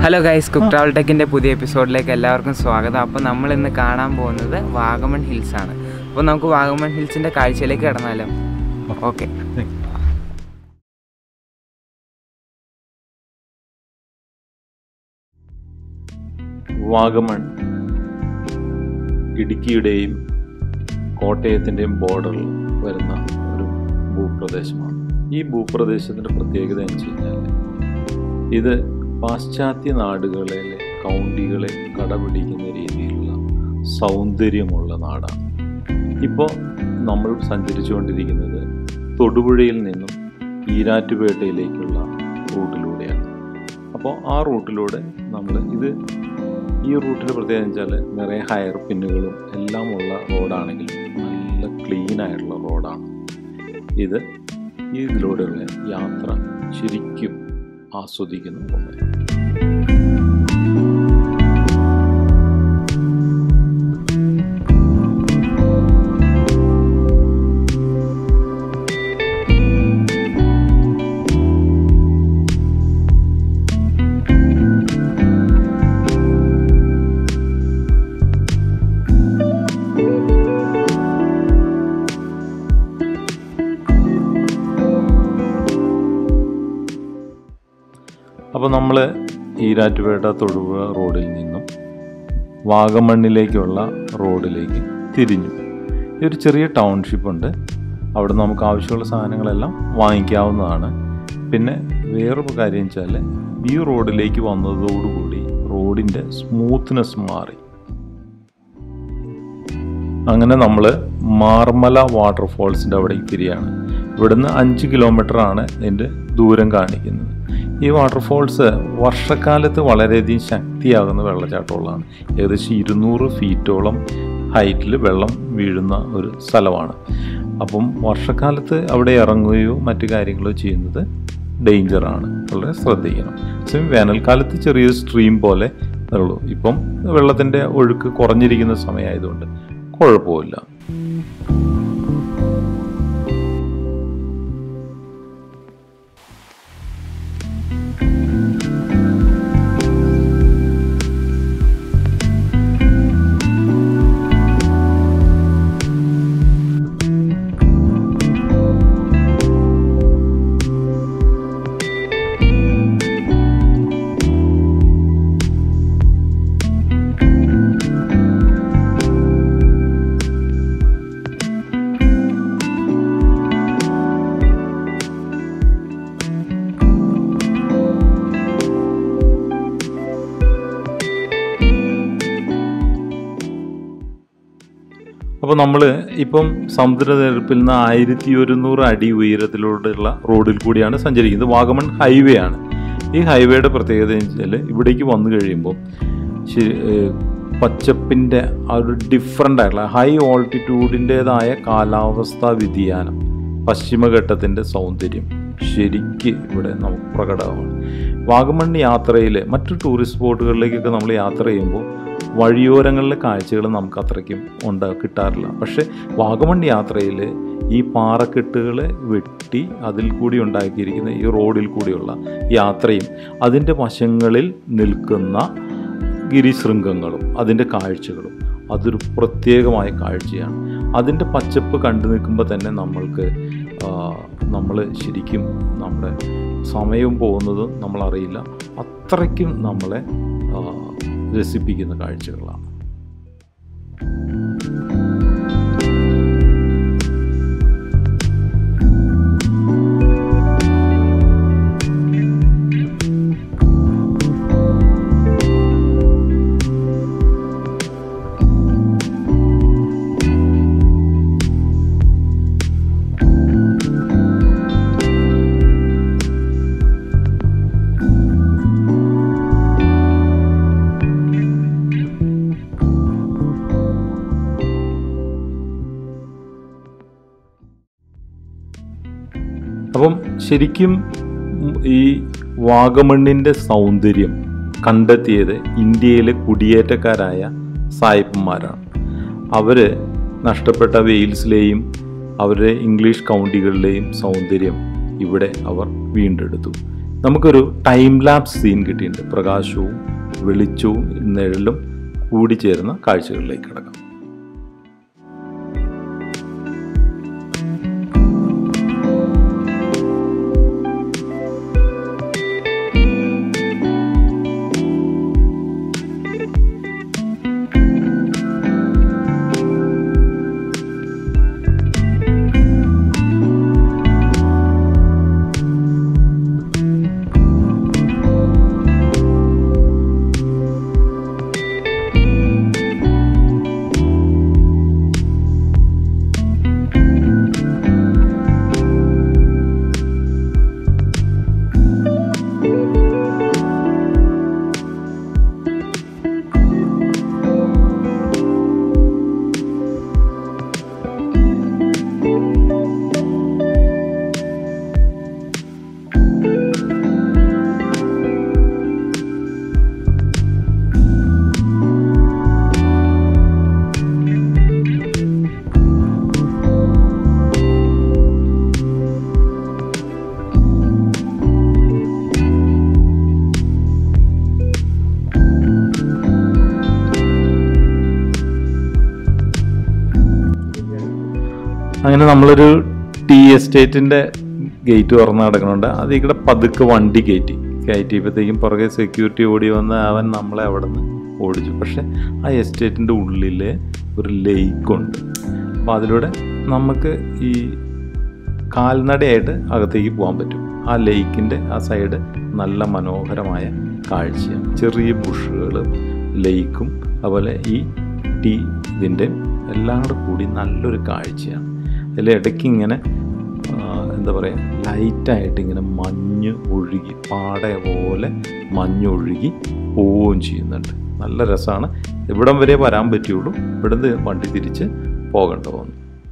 hello guys cook travel ടെക്കിൻ്റെ പുതിയ എപ്പിസോഡിലേക്ക് എല്ലാവർക്കും സ്വാഗതം അപ്പോൾ നമ്മൾ ഇന്ന് കാണാൻ പോകുന്നത് വാഗമൺ ഹിൽസ് ആണ് അപ്പോൾ നമുക്ക് വാഗമൺ ഹിൽസിൻ്റെ കാഴ്ചയിലേക്ക് കിടന്നാലോ ഓക്കെ വാഗമൺ ഇടുക്കിയുടെയും കോട്ടയത്തിൻ്റെയും ബോർഡറിൽ വരുന്ന ഒരു ഭൂപ്രദേശമാണ് ഈ ഭൂപ്രദേശത്തിൻ്റെ പ്രത്യേകത എന്ന് വെച്ച് കഴിഞ്ഞാൽ ഇത് പാശ്ചാത്യ നാടുകളിലെ കൗണ്ടികളെ കടപിടിക്കുന്ന രീതിയിലുള്ള സൗന്ദര്യമുള്ള നാടാണ് ഇപ്പോൾ നമ്മൾ സഞ്ചരിച്ചുകൊണ്ടിരിക്കുന്നത് തൊടുപുഴയിൽ നിന്നും ഈരാറ്റുപേട്ടയിലേക്കുള്ള റൂട്ടിലൂടെയാണ് അപ്പോൾ ആ റൂട്ടിലൂടെ നമ്മൾ ഇത് ഈ റൂട്ടിൽ പ്രത്യേകത വെച്ചാൽ നിറയെ ഹയർ പിന്നുകളും എല്ലാം ഉള്ള റോഡാണെങ്കിലും നല്ല ക്ലീൻ ആയിട്ടുള്ള റോഡാണ് ഇത് ഈ ഇതിലൂടെയുള്ള യാത്ര ശരിക്കും ആസ്വദിക്കുന്ന ഒന്ന് അപ്പോൾ നമ്മൾ ഈരാറ്റുപേട്ട തൊടുപുഴ റോഡിൽ നിന്നും വാഗമണ്ണിലേക്കുള്ള റോഡിലേക്ക് തിരിഞ്ഞു ഈ ഒരു ചെറിയ ടൗൺഷിപ്പ് ഉണ്ട് അവിടെ നമുക്ക് ആവശ്യമുള്ള സാധനങ്ങളെല്ലാം വാങ്ങിക്കാവുന്നതാണ് പിന്നെ വേറൊരു കാര്യം വെച്ചാൽ ഈ റോഡിലേക്ക് വന്നതോടുകൂടി റോഡിൻ്റെ സ്മൂത്ത്നെസ് മാറി അങ്ങനെ നമ്മൾ മാർമല വാട്ടർഫോൾസിൻ്റെ അവിടേക്ക് തിരിയാണ് ഇവിടുന്ന് അഞ്ച് കിലോമീറ്റർ ആണ് ഇതിൻ്റെ ദൂരം കാണിക്കുന്നത് ഈ വാട്ടർഫോൾസ് വർഷക്കാലത്ത് വളരെയധികം ശക്തിയാകുന്ന വെള്ളച്ചാട്ടമുള്ളതാണ് ഏകദേശം ഇരുന്നൂറ് ഫീറ്റോളം ഹൈറ്റിൽ വെള്ളം വീഴുന്ന ഒരു സ്ഥലമാണ് അപ്പം വർഷക്കാലത്ത് അവിടെ ഇറങ്ങുകയോ മറ്റു കാര്യങ്ങളോ ചെയ്യുന്നത് ഡേഞ്ചറാണ് വളരെ ശ്രദ്ധിക്കണം സമയം വേനൽക്കാലത്ത് ചെറിയ സ്ട്രീം പോലെ ഉള്ളൂ ഇപ്പം വെള്ളത്തിൻ്റെ ഒഴുക്ക് കുറഞ്ഞിരിക്കുന്ന സമയമായതുകൊണ്ട് കുഴപ്പമില്ല അപ്പോൾ നമ്മൾ ഇപ്പം സമുദ്രനിരപ്പിൽ നിന്ന് ആയിരത്തി ഒരുന്നൂറ് അടി ഉയരത്തിലൂടെയുള്ള റോഡിൽ കൂടിയാണ് സഞ്ചരിക്കുന്നത് വാഗമൺ ഹൈവേ ആണ് ഈ ഹൈവേയുടെ പ്രത്യേകത എന്ന് വെച്ചാൽ ഇവിടേക്ക് വന്നു കഴിയുമ്പോൾ ശരി- ഏഹ് പച്ചപ്പിൻ്റെ ആ ഒരു ഡിഫറെൻ്റ് ആയിട്ടുള്ള ഹൈ ഓൾട്ടിറ്റ്യൂഡിൻ്റേതായ കാലാവസ്ഥാ വ്യതിയാനം പശ്ചിമഘട്ടത്തിൻ്റെ സൗന്ദര്യം ശരിക്ക് ഇവിടെ നമുക്ക് പ്രകടമാണ് വാഗമൺ യാത്രയിൽ മറ്റു ടൂറിസ്റ്റ് സ്പോട്ടുകളിലേക്കൊക്കെ നമ്മൾ യാത്ര ചെയ്യുമ്പോൾ വഴിയോരങ്ങളിലെ കാഴ്ചകൾ നമുക്ക് അത്രയ്ക്കും ഉണ്ടാ കിട്ടാറില്ല പക്ഷേ വാഗമൺ യാത്രയിൽ ഈ പാറക്കെട്ടുകൾ വെട്ടി അതിൽ കൂടി ഉണ്ടാക്കിയിരിക്കുന്ന ഈ റോഡിൽ കൂടിയുള്ള യാത്രയും അതിൻ്റെ വശങ്ങളിൽ നിൽക്കുന്ന ഗിരിശൃംഗങ്ങളും അതിൻ്റെ കാഴ്ചകളും അതൊരു പ്രത്യേകമായ കാഴ്ചയാണ് അതിൻ്റെ പച്ചപ്പ് കണ്ടു നിൽക്കുമ്പോൾ തന്നെ നമ്മൾക്ക് നമ്മൾ ശരിക്കും നമ്മുടെ സമയവും പോകുന്നതും നമ്മളറിയില്ല അത്രയ്ക്കും നമ്മളെ ആ, രസിപ്പിക്കുന്ന കാഴ്ചകളാണ് അപ്പം ശരിക്കും ഈ വാഗമണ്ണിൻ്റെ സൗന്ദര്യം കണ്ടെത്തിയത് ഇന്ത്യയിലെ കുടിയേറ്റക്കാരായ സായിപ്പന്മാരാണ് അവർ നഷ്ടപ്പെട്ട വെയിൽസിലെയും അവരുടെ ഇംഗ്ലീഷ് കൗണ്ടികളിലെയും സൗന്ദര്യം ഇവിടെ അവർ വീണ്ടെടുത്തു നമുക്കൊരു ടൈം ലാപ്സ് സീൻ കിട്ടിയിട്ടുണ്ട് പ്രകാശവും വെളിച്ചവും നിഴലും കൂടിച്ചേരുന്ന കാഴ്ചകളിലേക്ക് കിടക്കാം അങ്ങനെ നമ്മളൊരു ടീ എസ്റ്റേറ്റിൻ്റെ ഗേറ്റ് തുറന്ന് കിടക്കണുണ്ട് അതിൽ കൂടെ പതുക്കെ വണ്ടി കയറ്റി കയറ്റിയപ്പോഴത്തേക്കും പുറകെ സെക്യൂരിറ്റി ഓടി വന്ന് അവൻ നമ്മളെ അവിടെ നിന്ന് ഓടിച്ചു പക്ഷെ ആ എസ്റ്റേറ്റിൻ്റെ ഉള്ളിൽ ഒരു ലേക്കുണ്ട് അപ്പോൾ അതിലൂടെ നമുക്ക് ഈ കാൽനടയായിട്ട് അകത്തേക്ക് പോകാൻ പറ്റും ആ ലേക്കിൻ്റെ ആ സൈഡ് നല്ല മനോഹരമായ കാഴ്ചയാണ് ചെറിയ ബുഷുകളും ലേക്കും അതുപോലെ ഈ ടീ ഇതിൻ്റെ എല്ലാം കൂടെ കൂടി നല്ലൊരു കാഴ്ചയാണ് അതിൽ ഇടയ്ക്ക് ഇങ്ങനെ ആ, എന്താ പറയുക ലൈറ്റായിട്ട് ഇങ്ങനെ മഞ്ഞ് ഒഴുകി പാട പോലെ മഞ്ഞ് ഒഴുകി പോവുകയും ചെയ്യുന്നുണ്ട് നല്ല രസമാണ് ഇവിടം വരെ വരാൻ പറ്റുള്ളൂ ഇവിടുന്ന് വണ്ടി തിരിച്ച് പോകേണ്ട വന്നു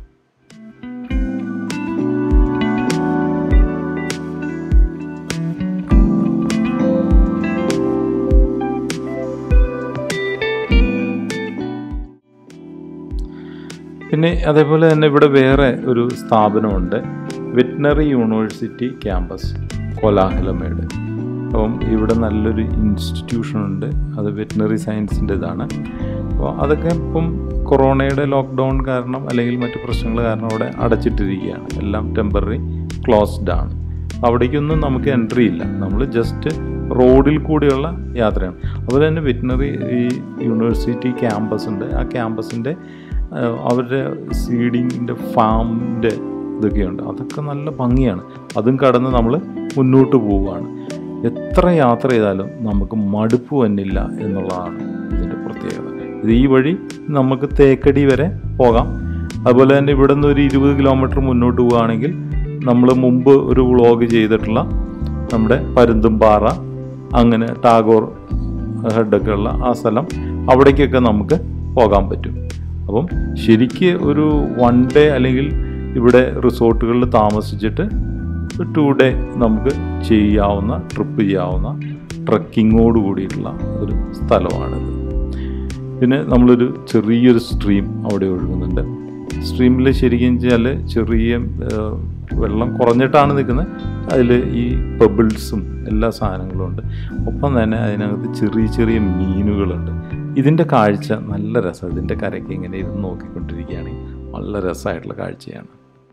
പിന്നെ അതേപോലെ തന്നെ ഇവിടെ വേറെ ഒരു സ്ഥാപനമുണ്ട് വെറ്റിനറി യൂണിവേഴ്സിറ്റി ക്യാമ്പസ് കോലാഹലമേട് അപ്പം ഇവിടെ നല്ലൊരു ഇൻസ്റ്റിറ്റ്യൂഷൻ ഉണ്ട് അത് വെറ്റിനറി സയൻസിൻ്റെ ഇതാണ് അപ്പോൾ അതൊക്കെ ഇപ്പം കൊറോണയുടെ ലോക്ക്ഡൗൺ കാരണം അല്ലെങ്കിൽ മറ്റു പ്രശ്നങ്ങൾ കാരണം അവിടെ അടച്ചിട്ടിരിക്കുകയാണ് എല്ലാം ടെമ്പററി ക്ലോസ്ഡ് ആണ് അവിടേക്കൊന്നും നമുക്ക് എൻട്രി ഇല്ല നമ്മൾ ജസ്റ്റ് റോഡിൽ കൂടിയുള്ള യാത്രയാണ് അതുപോലെ തന്നെ വെറ്റിനറി ഈ യൂണിവേഴ്സിറ്റി ക്യാമ്പസ് ഉണ്ട് ആ ക്യാമ്പസിൻ്റെ അവരുടെ സീഡിങ്ങിൻ്റെ ഫാമിൻ്റെ ഇതൊക്കെയുണ്ട് അതൊക്കെ നല്ല ഭംഗിയാണ് അതും കടന്ന് നമ്മൾ മുന്നോട്ട് പോവുകയാണ് എത്ര യാത്ര ചെയ്താലും നമുക്ക് മടുപ്പ് വന്നില്ല എന്നുള്ളതാണ് ഇതിൻ്റെ പ്രത്യേകത ഇത് ഈ വഴി നമുക്ക് തേക്കടി വരെ പോകാം അതുപോലെ തന്നെ ഇവിടെ നിന്ന് ഒരു ഇരുപത് കിലോമീറ്റർ മുന്നോട്ട് പോവുകയാണെങ്കിൽ നമ്മൾ മുമ്പ് ഒരു വ്ളോഗ് ചെയ്തിട്ടുള്ള നമ്മുടെ പരുന്തുംപാറ അങ്ങനെ ടാഗോർ ഹെഡൊക്കെ ഉള്ള ആ സ്ഥലം അവിടേക്കൊക്കെ നമുക്ക് പോകാൻ പറ്റും അപ്പം ശരിക്ക് ഒരു വൺ ഡേ അല്ലെങ്കിൽ ഇവിടെ റിസോർട്ടുകളിൽ താമസിച്ചിട്ട് ടു ഡേ നമുക്ക് ചെയ്യാവുന്ന ട്രിപ്പ് ചെയ്യാവുന്ന ട്രക്കിങ്ങോട് കൂടിയിട്ടുള്ള ഒരു സ്ഥലമാണിത് പിന്നെ നമ്മളൊരു ചെറിയൊരു സ്ട്രീം അവിടെ ഒഴുകുന്നുണ്ട് സ്ട്രീമിൽ ശരിക്കും വെച്ചാൽ ചെറിയ ആ, വെള്ളം കുറഞ്ഞിട്ടാണ് നിൽക്കുന്നത് അതിൽ ഈ പെബിൾസും എല്ലാ സാധനങ്ങളും ഉണ്ട് ഒപ്പം തന്നെ അതിനകത്ത് ചെറിയ ചെറിയ മീനുകളുണ്ട് ഇതിൻ്റെ കാഴ്ച നല്ല രസം ഇതിൻ്റെ കരയ്ക്ക് ഇങ്ങനെ ഇരുന്ന് നോക്കിക്കൊണ്ടിരിക്കുകയാണെങ്കിൽ നല്ല രസമായിട്ടുള്ള കാഴ്ചയാണ്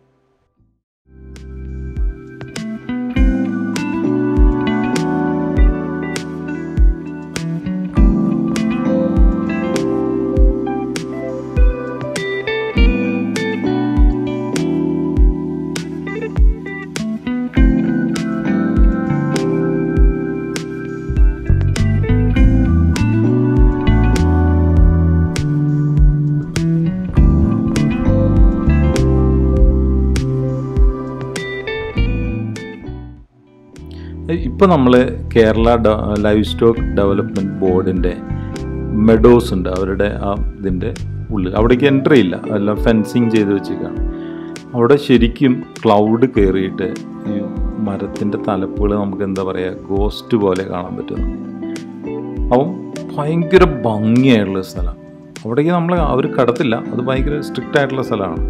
ഇപ്പോൾ നമ്മൾ കേരള ഡ- ലൈവ് സ്റ്റോക്ക് ഡെവലപ്മെൻറ്റ് ബോർഡിൻ്റെ മെഡോസ് ഉണ്ട് അവരുടെ ആ ഇതിൻ്റെ ഉള്ളിൽ അവിടേക്ക് എൻട്രി ഇല്ല എല്ലാം ഫെൻസിങ് ചെയ്ത് വെച്ചേക്കാണ് അവിടെ ശരിക്കും ക്ലൗഡ് കയറിയിട്ട് ഈ മരത്തിൻ്റെ തലപ്പുകൾ നമുക്ക് എന്താ പറയുക ഗോസ്റ്റ് പോലെ കാണാൻ പറ്റുന്നു അപ്പം ഭയങ്കര ഭംഗിയായിട്ടുള്ള സ്ഥലം അവിടേക്ക് നമ്മൾ അവർ കടത്തില്ല അത് ഭയങ്കര സ്ട്രിക്റ്റ് ആയിട്ടുള്ള സ്ഥലമാണ്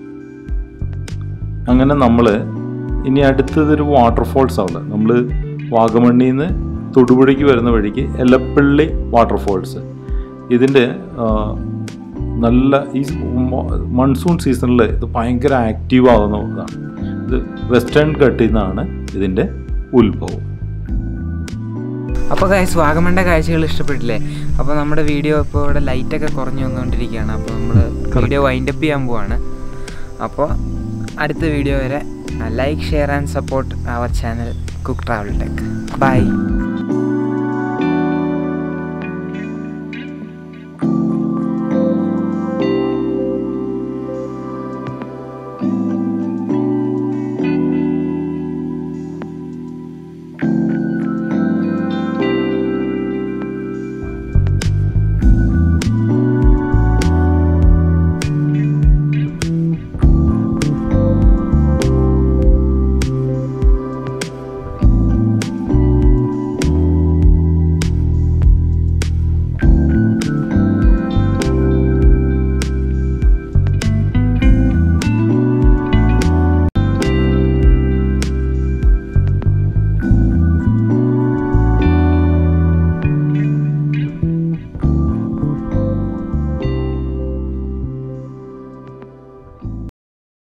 അങ്ങനെ നമ്മൾ ഇനി അടുത്തതൊരു വാട്ടർഫോൾസ് ആണ് നമ്മൾ വാഗമണ്ണിൽ നിന്ന് തൊടുപുഴയ്ക്ക് വരുന്ന വഴിക്ക് എലപ്പള്ളി വാട്ടർഫോൾസ് ഇതിൻ്റെ ആ, നല്ല ഈ മൺസൂൺ സീസണിൽ ഇത് ഭയങ്കര ആക്റ്റീവ് ആകുന്ന ഇതാണ് ഇത് വെസ്റ്റേൺ ഘട്ടിൽ നിന്നാണ് ഇതിൻ്റെ ഉത്ഭവം അപ്പോൾ ഗൈസ് വാഗമണ്ട കാഴ്ചകൾ ഇഷ്ടപ്പെട്ടില്ലേ അപ്പോൾ നമ്മുടെ വീഡിയോ ഇപ്പോൾ ഇവിടെ ലൈറ്റൊക്കെ കുറഞ്ഞു വന്നുകൊണ്ടിരിക്കുകയാണ് അപ്പോൾ നമ്മൾ വീഡിയോ വൈൻഡപ്പ് ചെയ്യാൻ പോവാണ് അപ്പോൾ അടുത്ത വീഡിയോ വരെ like share and support our channel cook travel tech by